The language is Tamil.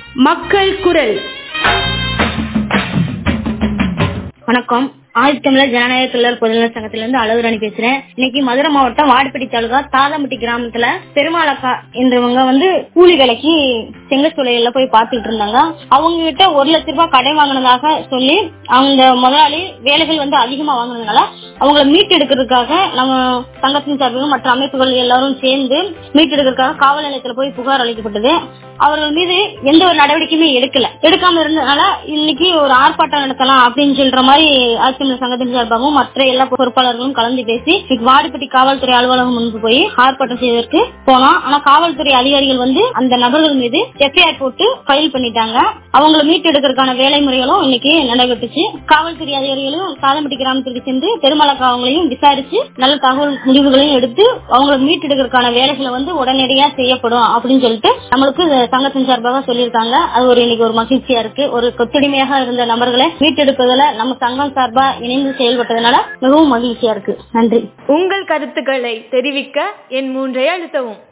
மக்கள் குரல் வணக்கம் ஆதித்தமிழர் ஜனநாயக தொழிலாளர் பொதுநல சங்கத்திலிருந்து அழகுராணி பேசுறேன் இன்னைக்கு மதுரை மாவட்டம் வாடிப்பட்டி தாலுகா தாதாம்பட்டி கிராமத்துல பெருமாளக்கா என்றவங்க வந்து கூலி வேலைக்கு செங்கச்சூளையில போய் பார்த்துட்டு இருந்தாங்க அவங்க கிட்ட ஒரு லட்ச ரூபாய் கடை வாங்கினதாக சொல்லி அந்த முதலாளி வேலைகள் வந்து அதிகமா வாங்கினதுனால அவங்கள மீட்டெடுக்கிறதுக்காக நம்ம சங்கத்தின் சார்பிலும் மற்ற அமைப்புகள் எல்லாரும் சேர்ந்து மீட்டெடுக்கிறதுக்காக காவல் நிலையத்துல போய் புகார் அளிக்கப்பட்டது அவர்கள் மீது எந்த ஒரு நடவடிக்கையுமே எடுக்கல எடுக்காம இருந்ததுனால இன்னைக்கு ஒரு ஆர்ப்பாட்டம் நடத்தலாம் அப்படின்னு சொல்ற மாதிரி ஆட்சியர் சங்கத்தின் சார்பாகவும் மற்ற எல்லா பொறுப்பாளர்களும் கலந்து பேசி இன்னைக்கு வாடிப்பட்டி காவல்துறை அலுவலகம் முன்பு போய் ஆர்ப்பாட்டம் செய்வதற்கு போனோம் ஆனா காவல்துறை அதிகாரிகள் வந்து அந்த நபர்கள் மீது எஃப்ஐஆர் போட்டு ஃபைல் பண்ணிட்டாங்க அவங்களை மீட்டெடுக்கிறதுக்கான வேலை முறைகளும் இன்னைக்கு நடைபெற்றுச்சு காவல்துறை அதிகாரிகளும் சாதம்பட்டி கிராமத்திற்கு சென்று பெருமளக்கா அவங்களையும் விசாரிச்சு நல்ல தகவல் முடிவுகளையும் எடுத்து அவங்களை மீட்டெடுக்கிறதுக்கான வேலைகளை வந்து உடனடியா செய்யப்படும் அப்படின்னு சொல்லிட்டு நம்மளுக்கு சங்கத்தின் சார்பாக சொல்லியிருக்காங்க அது ஒரு இன்னைக்கு ஒரு மகிழ்ச்சியா இருக்கு ஒரு கொத்தடிமையாக இருந்த நபர்களை மீட்டெடுப்பதில் நம்ம சங்கம் சார்பா இணைந்து செயல்பட்டதுனால மிகவும் மகிழ்ச்சியா இருக்கு நன்றி உங்கள் கருத்துக்களை தெரிவிக்க என் மூன்றை அழுத்தவும்